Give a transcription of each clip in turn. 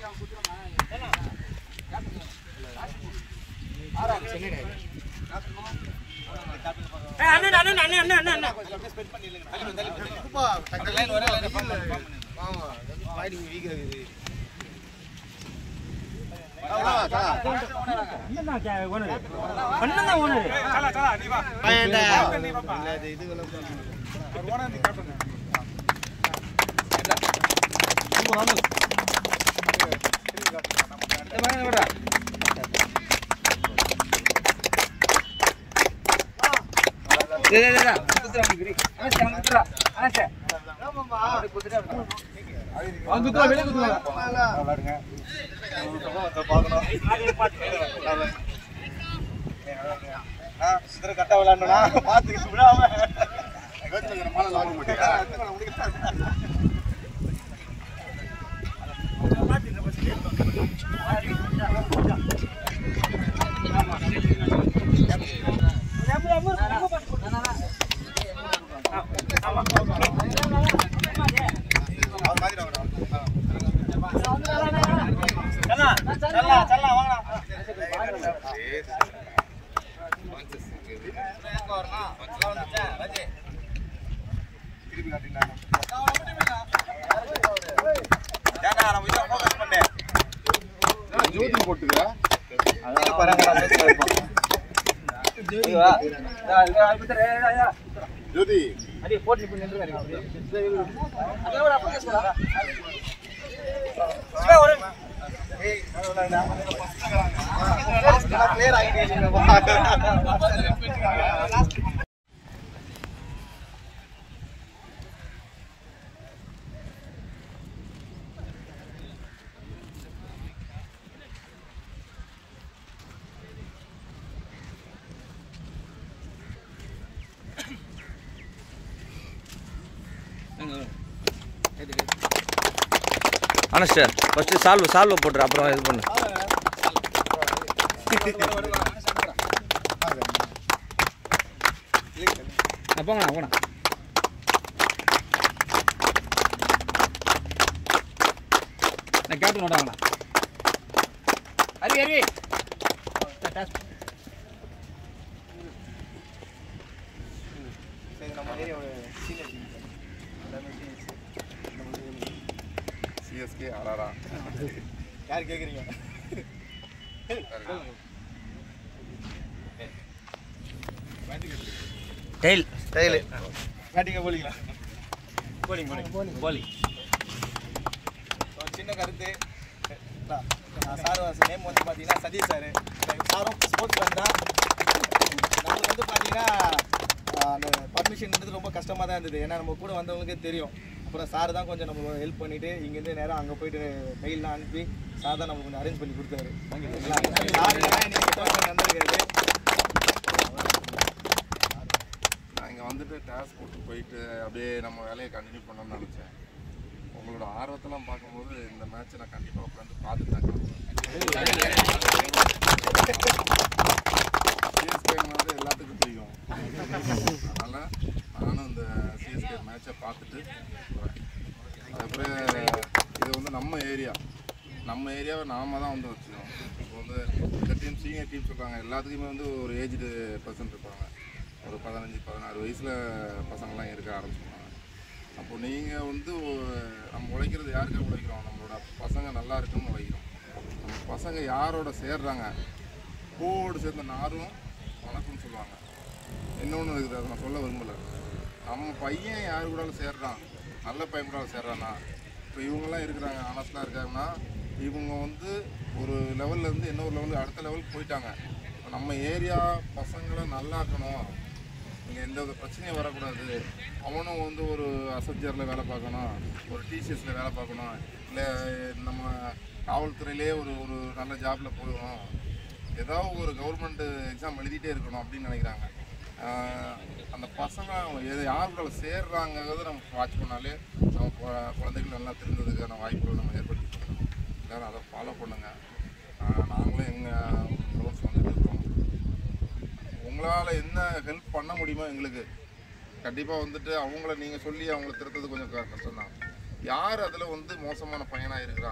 அண்ணன் அண்ணன் அண்ணன் அண்ணன் அண்ணன் அண்ணன் அண்ணன் தான் கே- owner. அண்ணன் தான் owner. கரெக்டா விளையாண்டா பாத்துக்கிட்டு விடாம ஜோதி போட்டுக்க ஜோதி கிளியர் ஆகிட்டு அனுஷ்டர் ஃபஸ்ட்டு சால்வ் சால்வ் போட்டுரு அப்புறம் இது பண்ணு நான் போங்கண்ணா போங்கண்ணா நான் கேப்டன் ஓட்டாங்கண்ணா அருவி அருவி சிஎஸ்கே ஆர்ஆரா யார் கேக்குறீங்க டெய்ல் டெய்லி பேட்டிங்க போலிங்களா போலி ஒரு சின்ன கருத்து சார் நேம் வந்து பார்த்தீங்கன்னா சதீஷ் சார் சாரும் ஸ்போர்ட்ஸ் மேன் தான் நம்மளுக்கு வந்து பார்த்தீங்கன்னா ஆஹ், அந்த பர்மிஷன்ன்றது ரொம்ப கஷ்டமாக தான் இருந்தது ஏன்னா நம்ம கூட வந்தவங்களுக்கே தெரியும் அப்புறம் சார் தான் கொஞ்சம் நம்மளுக்கு ஹெல்ப் பண்ணிட்டு இங்கேருந்து நேரம் அங்கே போயிட்டு மெயில்லாம் அனுப்பி சார் தான் நம்மளுக்கு கொஞ்சம் அரேஞ்ச் பண்ணி கொடுத்தாரு சார் இல்லைன்னா இன்னைக்கு சுத்தமாக நடந்திருக்காரு நான் இங்கே வந்துட்டு டாஸ்க் போட்டு போயிட்டு அப்படியே நம்ம வேலையை கண்டினியூ பண்ணணும்னு நினச்சேன் உங்களோட ஆர்வத்தெல்லாம் பார்க்கும்போது இந்த மேட்ச்சை நான் கண்டிப்பாக உட்காந்து பார்த்துட்டு தான் சிஎஸ்கேங்கிறது எல்லாத்துக்கும் தெரியும் அதனால் நானும் இந்த சிஎஸ்கே மேட்சை பார்த்துட்டு வரேன் அதுக்கப்புறம் இது வந்து நம்ம ஏரியா நம்ம ஏரியாவை நாம தான் வந்து வச்சுக்கணும் இப்போ வந்து இந்த டீம் சீனியர் டீம் சொல்கிறாங்க எல்லாத்துக்குமே வந்து ஒரு ஏஜ்டு பர்சன் இருப்பாங்க ஒரு பதினஞ்சு பதினாறு வயசில் பசங்கள்லாம் இருக்க ஆரம்பிச்சிருப்பாங்க அப்போ நீங்கள் வந்து ஒ- நம்ம உழைக்கிறது யாருக்காக உழைக்கிறோம் நம்மளோட பசங்க நல்லா இருக்குன்னு உழைக்கிறோம் நம்ம பசங்க யாரோட சேர்றாங்க பூவோடு சேர்ந்த நாரும் வணக்கம்னு சொல்லுவாங்க இன்னொன்று இருக்குது அதை நான் சொல்ல விரும்பலை நம்ம பையன் யார் கூட சேர்றான் நல்ல பையன் கூட சேர்றானா இப்போ இவங்கெல்லாம் இருக்கிறாங்க ஆனஸ்டாக இருக்காங்கன்னா இவங்க வந்து ஒரு லெவல்ல இருந்து இன்னொரு லெவலுக்கு அடுத்த லெவலுக்கு போயிட்டாங்க இப்போ நம்ம ஏரியா பசங்களை நல்லாக்கணும் இங்கே எந்த வித பிரச்சனையும் வரக்கூடாது அவனும் வந்து ஒரு அசப்ஜரில் வேலை பார்க்கணும் ஒரு டிசிஎஸில் வேலை பார்க்கணும் இல்லை நம்ம காவல்துறையிலே ஒரு ஒரு நல்ல ஜாபில் போகணும் ஏதாவது ஒரு கவர்மெண்ட் எக்ஸாம் எழுதிட்டே இருக்கணும் அப்படின்னு நினைக்கிறாங்க ஆஹ் அந்த பசங்க எது யார் கூட சேர்றாங்கிறத நம்ம வாட்ச் பண்ணாலே நம்ம குழ- குழந்தைகள் நல்லா தெரிஞ்சதுக்கான வாய்ப்புகள் நம்ம ஏற்படுத்தி கொடுக்கணும் எல்லாரும் அதை ஃபாலோ பண்ணுங்க ஆஹ் நாங்களும் எங்கள் ரோஸ் வந்துட்டு இருக்கோம் உங்களால் என்ன ஹெல்ப் பண்ண முடியுமோ எங்களுக்கு கண்டிப்பாக வந்துட்டு அவங்கள நீங்கள் சொல்லி அவங்கள திருத்தது கொஞ்சம் க- கஷ்டம்தான் யார் அதில் வந்து மோசமான பையனாக இருக்கிறான்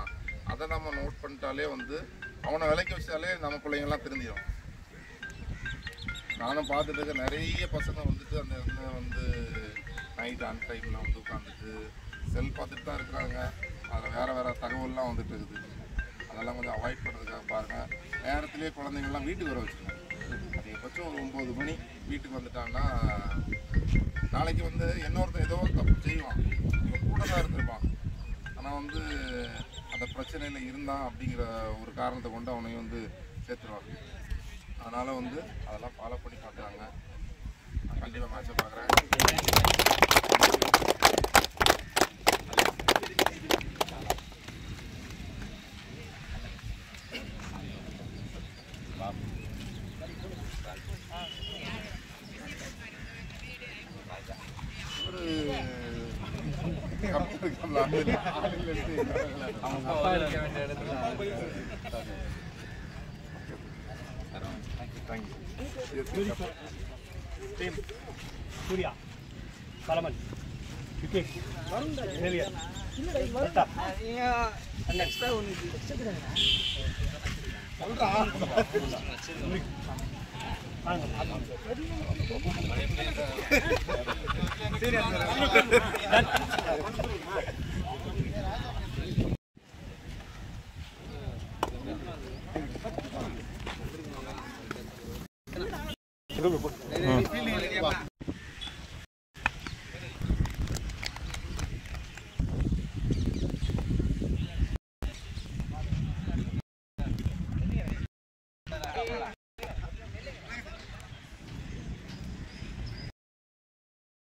அதை நம்ம நோட் பண்ணிட்டாலே வந்து அவனை விலைக்கு வச்சாலே நம்ம பிள்ளைங்கள்லாம் திருந்திடும் நானும் பார்த்துட்டு இருக்க நிறைய பசங்க வந்துட்டு அந்த இடத்துல வந்து நைட் அன் டைமில் வந்து உட்காந்துட்டு செல் பார்த்துட்டு தான் இருக்கிறாங்க அதில் வேறு வேறு தகவல்லாம் வந்துட்டு இருக்குது அதெல்லாம் கொஞ்சம் அவாய்ட் பண்ணுறதுக்காக பாருங்கள் நேரத்திலே குழந்தைங்கள்லாம் வீட்டுக்கு வர வச்சுருங்க அதிகபட்சம் ஒரு ஒம்பது மணி வீட்டுக்கு வந்துட்டாங்கன்னா நாளைக்கு வந்து இன்னொருத்தன் ஏதோ ஒரு தப்பு செய்வான் இவன் கூட தான் இருந்திருப்பான் ஆனால் வந்து அந்த பிரச்சனையில் இருந்தான் அப்படிங்கிற ஒரு காரணத்தை கொண்டு அவனையும் வந்து சேர்த்துருவாங்க அதனால் வந்து அதெல்லாம் ஃபாலோ பண்ணி பார்க்குறாங்க நான் கண்டிப்பாக மேட்சை பார்க்குறேன் ஒரு team Surya Solomon wicket Xavier Pratap வாங்க.